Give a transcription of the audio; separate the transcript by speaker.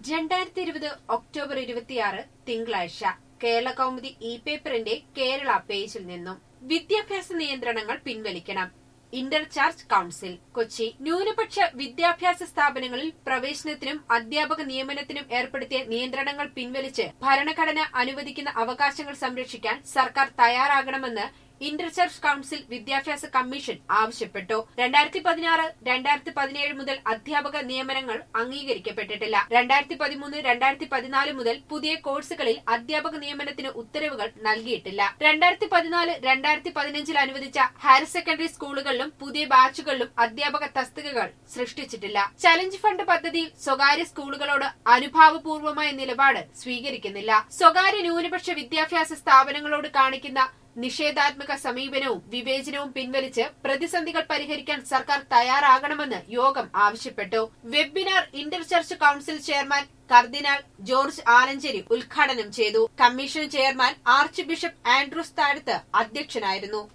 Speaker 1: രണ്ടായിരത്തി ഇരുപത് ഒക്ടോബർ ഇരുപത്തിയാറ് തിങ്കളാഴ്ച കേരള കൗമുദി ഇ പേപ്പറിന്റെ കേരള പേജിൽ നിന്നും വിദ്യാഭ്യാസ നിയന്ത്രണങ്ങൾ പിൻവലിക്കണം ഇന്റർ ചാർജ് കൌൺസിൽ കൊച്ചി ന്യൂനപക്ഷ വിദ്യാഭ്യാസ സ്ഥാപനങ്ങളിൽ പ്രവേശനത്തിനും അധ്യാപക നിയമനത്തിനും ഏർപ്പെടുത്തിയ നിയന്ത്രണങ്ങൾ പിൻവലിച്ച് ഭരണഘടന അനുവദിക്കുന്ന അവകാശങ്ങൾ സംരക്ഷിക്കാൻ സർക്കാർ തയ്യാറാകണമെന്ന് ഇന്റർ ചർച്ച് കൌൺസിൽ വിദ്യാഭ്യാസ കമ്മീഷൻ ആവശ്യപ്പെട്ടു രണ്ടായിരത്തി പതിനാറ് രണ്ടായിരത്തി പതിനേഴ് മുതൽ അധ്യാപക നിയമനങ്ങൾ അംഗീകരിക്കപ്പെട്ടിട്ടില്ല രണ്ടായിരത്തി പതിമൂന്ന് രണ്ടായിരത്തി പതിനാല് മുതൽ പുതിയ കോഴ്സുകളിൽ അധ്യാപക നിയമനത്തിന് ഉത്തരവുകൾ നൽകിയിട്ടില്ല രണ്ടായിരത്തി പതിനാല് രണ്ടായിരത്തി പതിനഞ്ചിൽ അനുവദിച്ച ഹയർ സെക്കൻഡറി സ്കൂളുകളിലും പുതിയ ബാച്ചുകളിലും അധ്യാപക തസ്തികകൾ സൃഷ്ടിച്ചിട്ടില്ല ചലഞ്ച് ഫണ്ട് പദ്ധതിയിൽ സ്വകാര്യ സ്കൂളുകളോട് അനുഭാവപൂർവമായ നിലപാട് സ്വീകരിക്കുന്നില്ല സ്വകാര്യ ന്യൂനപക്ഷ വിദ്യാഭ്യാസ സ്ഥാപനങ്ങളോട് കാണിക്കുന്ന നിഷേധാത്മക സമീപനവും വിവേചനവും പിൻവലിച്ച് പ്രതിസന്ധികൾ പരിഹരിക്കാൻ സർക്കാർ തയ്യാറാകണമെന്ന് യോഗം ആവശ്യപ്പെട്ടു webinar inter church council chairman cardinal George Alencherry ഉദ്ഘാടനം ചെയ്തു commission chairman archbishop Andrews Thazhath അധ്യക്ഷനായിരുന്നു